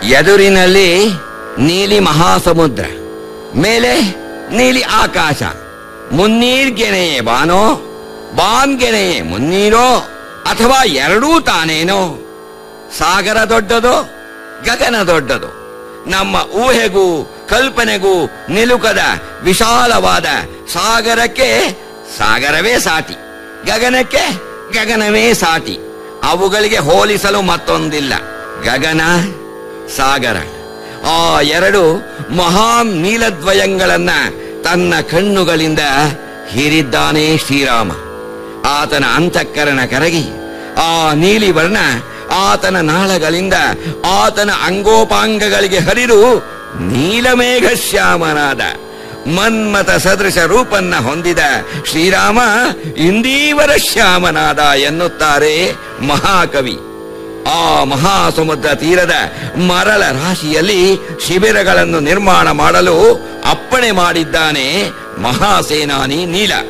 ಎದುರಿನಲ್ಲಿ ನೀಲಿ ಮಹಾಸಮುದ್ರ ಮೇಲೆ ನೀಲಿ ಆಕಾಶ ಮುನ್ನೀರ್ಗೆನೆಯೇ ಬಾನೋ ಬಾನ್ಗೆನೆಯೇ ಮುನ್ನೀರೋ ಅಥವಾ ಎರಡೂ ತಾನೇನೋ ಸಾಗರ ದೊಡ್ಡದು ಗಗನ ದೊಡ್ಡದು ನಮ್ಮ ಊಹೆಗೂ ಕಲ್ಪನೆಗೂ ನಿಲುಕದ ವಿಶಾಲವಾದ ಸಾಗರಕ್ಕೆ ಸಾಗರವೇ ಸಾಟಿ ಗಗನಕ್ಕೆ ಗಗನವೇ ಸಾಟಿ ಅವುಗಳಿಗೆ ಹೋಲಿಸಲು ಮತ್ತೊಂದಿಲ್ಲ ಗಗನ ಸಾಗರ ಆ ಎರಡು ಮಹಾನ್ ನೀಲದ್ವಯಗಳನ್ನ ತನ್ನ ಕಣ್ಣುಗಳಿಂದ ಹೀರಿದ್ದಾನೆ ಶ್ರೀರಾಮ ಆತನ ಅಂತಃಕರಣ ಕರಗಿ ಆ ನೀಲಿ ವರ್ಣ ಆತನ ನಾಳಗಳಿಂದ ಆತನ ಅಂಗೋಪಾಂಗಗಳಿಗೆ ಹರಿದು ನೀಲಮೇಘ ಶ್ಯಾಮನಾದ ಮನ್ಮತ ಸದೃಶ ರೂಪನ್ನ ಹೊಂದಿದ ಶ್ರೀರಾಮ ಇಂದೀವರ ಶ್ಯಾಮನಾದ ಎನ್ನುತ್ತಾರೆ ಮಹಾಕವಿ ಆ ಮಹಾಸಮುದ್ರ ತೀರದ ಮರಳ ರಾಶಿಯಲ್ಲಿ ಶಿಬಿರಗಳನ್ನು ನಿರ್ಮಾಣ ಮಾಡಲು ಅಪ್ಪಣೆ ಮಾಡಿದ್ದಾನೆ ಮಹಾಸೇನಾನಿ ನೀಲ